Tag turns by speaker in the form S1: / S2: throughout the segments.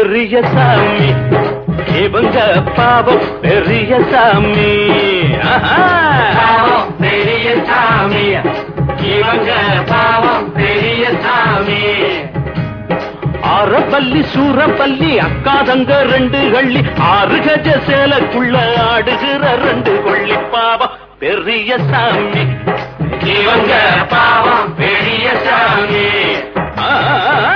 S1: பெரிய சாமி இவங்க பாவம் பெரிய சாமி ஆஹா.
S2: பாவம் பெரிய சாமி இவங்க பாவம் பெரிய சாமி
S1: ஆரப்பள்ளி சூரப்பள்ளி அக்காதங்க ரெண்டு கள்ளி ஆறு கஜ சேலக்குள்ள ஆடுகிற ரெண்டு கொள்ளி பாவம் பெரிய சாமி
S2: இவங்க பாவம் பெரிய சாமி
S1: ஆ, ஆ, ஆ.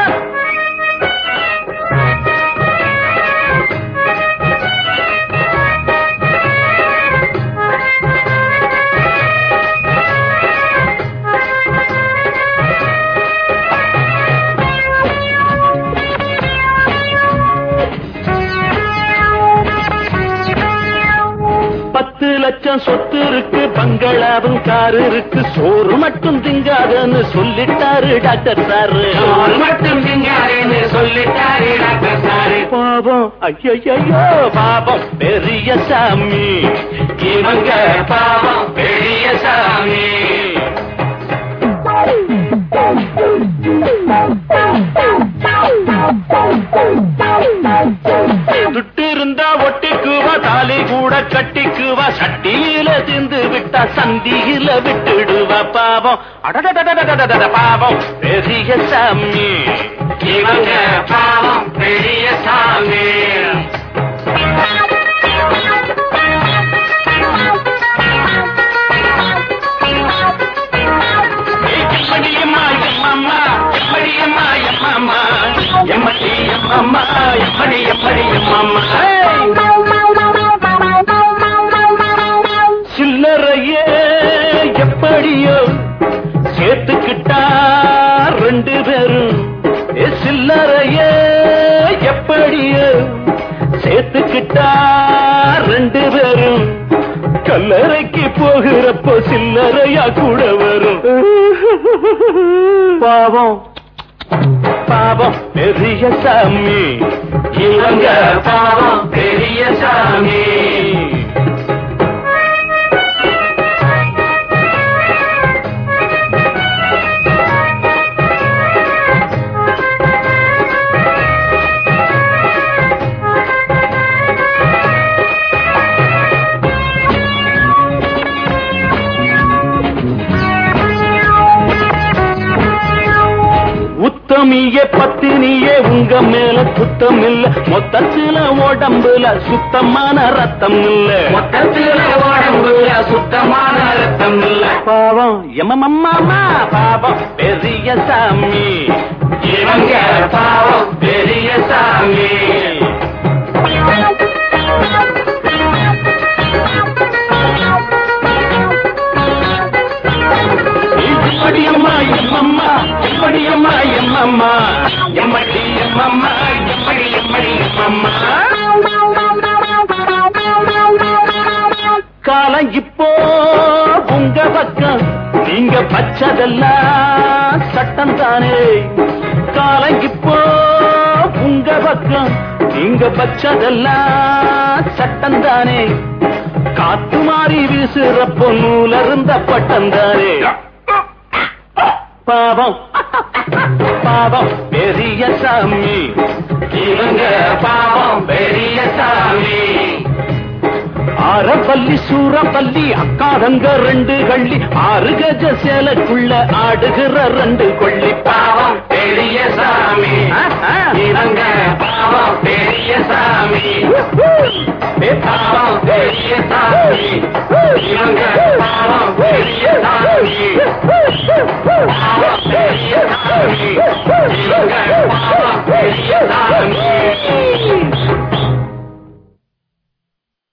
S1: பத்து லட்சம் சொத்து இருக்கு பங்களாவும் காரு இருக்கு சோறு மட்டும் திங்காதன்னு சொல்லிட்டாரு டாக்டர் சாரு
S2: சோறு மட்டும் திங்காரேன்னு சொல்லிட்டாரு டாக்டர் சாரு
S1: பாவம் ஐயோ பாவம் பெரிய சாமி
S2: இவங்க பாவம் பெரிய சாமி
S1: துட்டு இருந்தா ஒட்டிக்குவா தாலி கூட கட்டிக்குவா சட்டியில திந்து விட்டா சந்தியில விட்டுடுவா பாவம் அடடடடடடடட பாவம் பெரிய சாமி
S2: இவங்க பாவம் பெரிய சாமி
S1: எம்மடி எம்மா எம்மம்மா எம்மடி எம்மா எம்மம்மா எம்மடி எம்மம்மா எம்மடி எம்மடி எம்மம்மா சில்லறையே எப்படியோ சேர்த்துக்கிட்டா ரெண்டு பேரும் ஏ சில்லறையே எப்படியோ சேர்த்துக்கிட்டா ரெண்டு பேரும் கல்லறைக்கு போகிறப்போ சில்லறையா கூட வரும் பாவம் பாவம் பெரிய சாமி
S2: இவங்க பாவம் பெரிய சாமி
S1: உத்தமியே பத்தினியே உங்க மேல குத்தம் இல்ல மொத்தத்துல உடம்புல சுத்தமான ரத்தம் இல்ல
S2: மொத்தத்துல உடம்புல சுத்தமான ரத்தம் இல்ல
S1: பாவம் எம்மம்மாமா பாவம் பெரிய சாமி
S2: இவங்க பாவம் பெரிய சாமி
S1: எப்படியம்மா எம்மம்மா எப்படியம்மா எம்மம்மா எம்மடி எம்மம்மா எப்படி எம்மடி எம்மம்மா காலம் இப்போ உங்க பக்கம் நீங்க பச்சதெல்லாம் சட்டம் தானே காலம் இப்போ உங்க பக்கம் நீங்க பச்சதெல்லாம் சட்டம் தானே காத்து மாறி வீசுறப்போ நூலருந்த பட்டம் தானே பாவம் பாவம் பெரிய சாமி
S2: இவங்க பாவம் பெரிய சாமி
S1: ஆரப்பள்ளி சூரப்பள்ளி அக்காதங்க ரெண்டு கள்ளி ஆறு கஜ சேலைக்குள்ள ஆடுகிற ரெண்டு கொள்ளி
S2: பாவம் பெரிய சாமி இவங்க பாவம் பெரிய சாமி பாவம் பெரிய சாமி இவங்க பாவம் பெரிய சாமி பாவம் பெரிய சாமி இவங்க பாவம் பெரிய சாமி